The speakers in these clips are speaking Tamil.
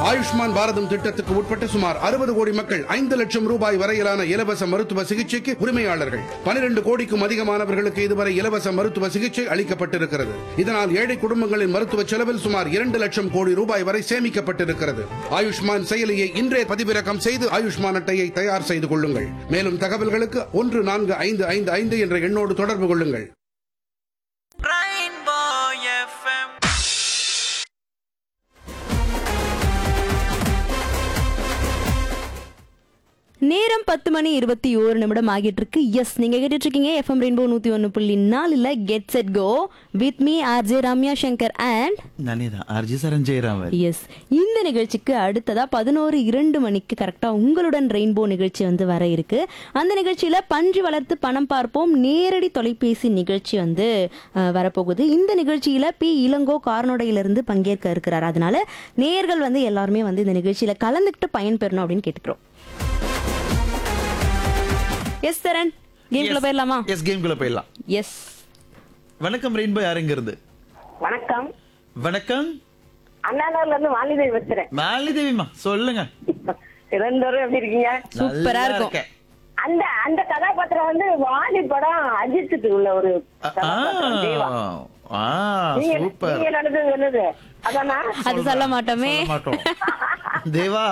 ஆயுஷ்மான் பாரதம் திட்டத்துக்கு உட்பட்ட சுமார் அறுபது கோடி மக்கள் ஐந்து லட்சம் ரூபாய் வரையிலான இலவச மருத்துவ சிகிச்சைக்கு உரிமையாளர்கள் பனிரெண்டு கோடிக்கும் அதிகமானவர்களுக்கு இதுவரை இலவச மருத்துவ சிகிச்சை அளிக்கப்பட்டிருக்கிறது இதனால் ஏழை குடும்பங்களின் மருத்துவ செலவில் சுமார் இரண்டு லட்சம் கோடி ரூபாய் வரை சேமிக்கப்பட்டிருக்கிறது ஆயுஷ்மான் செயலியை இன்றே பதிவிறக்கம் செய்து ஆயுஷ்மான் அட்டையை தயார் செய்து கொள்ளுங்கள் மேலும் தகவல்களுக்கு ஒன்று நான்கு ஐந்து ஐந்து ஐந்து என்ற எண்ணோடு தொடர்பு கொள்ளுங்கள் Rainbow FM. நேரம் பத்து மணி இருபத்தி ஓரு நிமிடம் ஆகிட்டு இருக்கு எஸ் நீங்க கேட்டுட்டு இருக்கீங்க எஃப்எம் ரெயின்போ நூத்தி ஒன்னு புள்ளி நாலுல get set go with me RJ Ramya Shankar and நானே தான் ஆர்ஜி சரண் ஜெயராமன் எஸ் இந்த நிகழ்ச்சிக்கு அடுத்ததா பதினோரு இரண்டு மணிக்கு கரெக்டா உங்களுடன் ரெயின்போ நிகழ்ச்சி வந்து வர இருக்கு அந்த நிகழ்ச்சியில பன்றி வளர்த்து பணம் பார்ப்போம் நேரடி தொலைபேசி நிகழ்ச்சி வந்து அஹ், வரப்போகுது இந்த நிகழ்ச்சியில பி இளங்கோ கார்னோடையிலிருந்து பங்கேற்க இருக்கிறார் அதனால நேயர்கள் வந்து எல்லாருமே வந்து இந்த நிகழ்ச்சியில கலந்துக்கிட்டு பயன்பெறணும் அப்படின்னு கேட்டுக்கிறோம் எஸ் சரண் கேம்குள்ள போயிடலாமா எஸ் கேம்குள்ள போயிடலாம் எஸ் வணக்கம் ரெயின்போ யாருங்க இருந்து வணக்கம் வணக்கம் அண்ணாநகர்ல இருந்து வாலிதை பேசுறேன் மாலிதேவிமா சொல்லுங்க இரண்டோரும் எப்படி இருக்கீங்க சூப்பரா நல்லா இருக்கும். இருக்கேன். அந்த அந்த கதாபாத்திரம் வந்து வாலி படம் அஜித்துக்கு உள்ள ஒரு ஆ, கதாபாத்திரம் தேவா ஆ நீங்க சூப்பர் நீங்க நடந்தது என்னது அதானா அது சொல்ல மாட்டோமே சொல்ல மாட்டோம் தேவா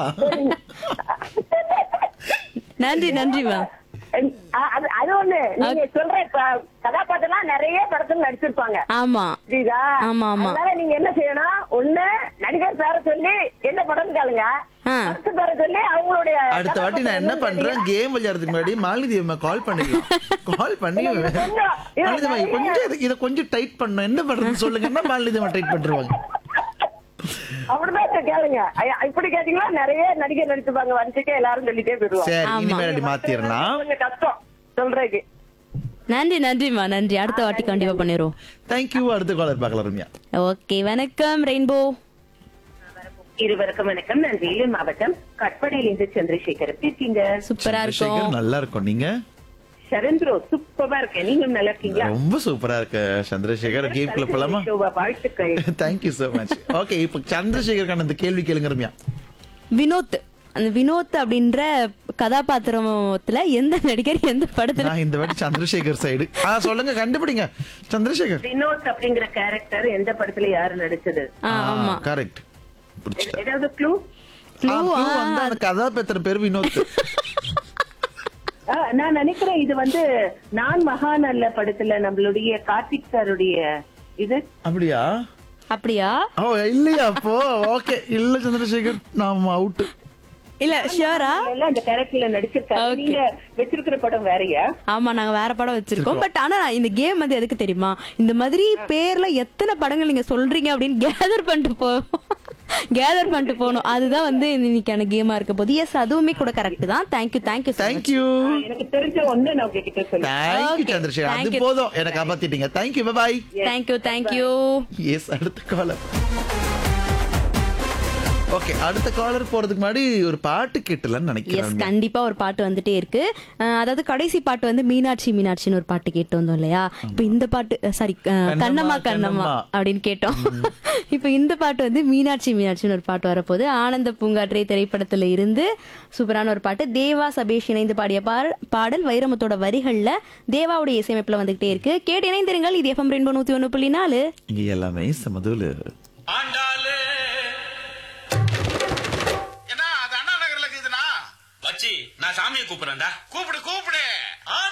நன்றி நன்றிமா ஆ, அது அது ஒண்ணு நீங்க சொல்ற க- கதாபாத்திரம் நிறைய படத்துல நடிச்சிருப்பாங்க ஆமா புரியுதா ஆமா, ஆமா. அதனால நீங்க என்ன செய்யணும் ஒண்ணு நடிகர் பேர சொல்லி என்ன படம் கேளுங்க ஆ. படத்து பேர சொல்லி அவங்களுடைய அடுத்த வாட்டி நான் என்ன பண்றேன் கேம் விளையாடுறதுக்கு முன்னாடி மாலிதேவிமா கால் பண்ணிக்கலாம் கால் பண்ணி இல்ல, இது கொஞ்சம், இது மாலிதேவிமா நிறைய- கொஞ்சம் இதை- இதை கொஞ்சம் டைட் பண்ணணும் என்ன பண்றது சொல்லுங்கன்னா மாலிதேவிமா டைட் பண்ணிருவாங்க அப்படிதான் இதை கேளுங்க ஐயா, இப்படி கேட்டீங்கன்னா நிறைய நடிகர் நடிச்சுப்பாங்க வரிசைக்கே எல்லாரும் சொல்லிட்டே போயிருவாங்க சரி ஆமா. இனிமேல் அப்படி மாத்திரலாம் கொஞ்சம் கஷ்டம் சொல்றதுக்கு நன்றி நன்றிமா நன்றி அடுத்த வாட்டி கண்டிப்பா பண்ணிடுவோம் தேங்க்யூ அடுத்த காலர் பார்க்கலாம் ரம்யா ஓகே வணக்கம் ரெயின்போ இருவருக்கும் வணக்கம் நான் வேலூர் மாவட்டம் கட்படையில் இருந்து சந்திரசேகர் எப்படி இருக்கீங்க சூப்பரா இருக்கும் சந்திரசேகர் நல்லா இருக்கும் நீங்க சரண்ப்ரோ சூப்பரா இருக்கேன் நீங்களும் நல்லா இருக்கீங்களா ரொம்ப சூப்பரா இருக்கு சந்திரசேகர் கேம் குள்ள போலாமா ஷோவா, வாழ்த்துக்கள் தேங்க்யூ சோ மச் ஓகே இப்போ சந்திரசேகருக்கான இந்த கேள்வி கேளுங்க ரம்யா வினோத் அந்த வினோத் அப்படின்ற கதாபாத்திரத்துல எந்த நடிகர் எந்த படத்துல நான் இந்த வாட்டி சந்திரசேகர் சைடு ஆ சொல்லுங்க கண்டுபிடிங்க சந்திரசேகர் வினோத் அப்படிங்கிற கேரக்டர் எந்த படத்துல யாரு நடிச்சது ஆ, ஆமா கரெக்ட் பிடிச்சிட்டேன் ஏதாவது க்ளூ ஆ, clue வந்து அந்த கதாபாத்திரம் பேர் வினோத் நான் நினைக்கிறேன் இது வந்து நான் மகான் அல்ல படத்துல நம்மளுடைய கார்த்திக் சாருடைய இது அப்படியா அப்படியா ஓ இல்லையா அப்போ ஓகே இல்ல சந்திரசேகர் நாம அவுட் இல்ல ஷியோரா எல்லாம் அந்த கேரக்டர்ல நடிச்சிருக்காரு Okay. நீங்க வச்சிருக்கிற படம் வேறயா ஆமா நாங்க வேற படம் வச்சிருக்கோம் பட் ஆனா இந்த கேம் வந்து எதுக்கு தெரியுமா இந்த மாதிரி பேர்ல எத்தனை படங்கள் நீங்க சொல்றீங்க அப்படின்னு கேதர் பண்ணிட்டு போ கேதர் பண்ணிட்டு போகணும் அதுதான் வந்து இன்னைக்கான கேமா இருக்க போது எஸ் அதுவுமே கூட கரெக்ட் தான் தேங்க்யூ தேங்க்யூ தேங்க்யூ எனக்கு தெரிஞ்ச ஒண்ணு நான் உங்ககிட்ட சொல்லுவேன் தேங்க்யூ Okay, சந்திரசேகர் thank அது you. போதும் எனக்கு காப்பாத்திட்டீங்க thank you bye thank you thank you yes அடுத்த காலர் ஓகே அடுத்த காலர் போறதுக்கு முன்னாடி ஒரு பாட்டு கேட்டலன்னு எஸ் நினைக்கிறேன் கண்டிப்பா ஒரு பாட்டு வந்துட்டே இருக்கு அஹ் அதாவது கடைசி பாட்டு வந்து மீனாட்சி மீனாட்சின்னு ஒரு பாட்டு கேட்டு வந்தோம் இல்லையா இப்போ இந்த பாட்டு சாரி கண்ணம்மா, கண்ணம்மா கண்ணம்மா கண்ணம்மா. அப்படின்னு கேட்டோம் இப்போ இந்த பாட்டு வந்து மீனாட்சி மீனாட்சின்னு ஒரு பாட்டு வரப்போகுது ஆனந்த பூங்காற்றே திரைப்படத்துல இருந்து சூப்பரான ஒரு பாட்டு தேவா சபேஷ் இணைந்து பாடிய பாடல் பாடல் வைரமுத்தோட வரிகள்ல தேவாவுடைய இசையமைப்புல வந்துகிட்டே இருக்கு கேட்டு இணைந்திருங்கள் இது எஃப்எம் ரெண்டு நூத்தி ஒண்ணு புள்ளி நாலு இங்க எல்லாமே சமதுல ஆண்டாளு என்ன அது அண்ணா நகர்ல இருக்குதுண்ணா வச்சி நான் சாமியை கூப்பிடுறேன்டா கூப்பிடு கூப்பிடு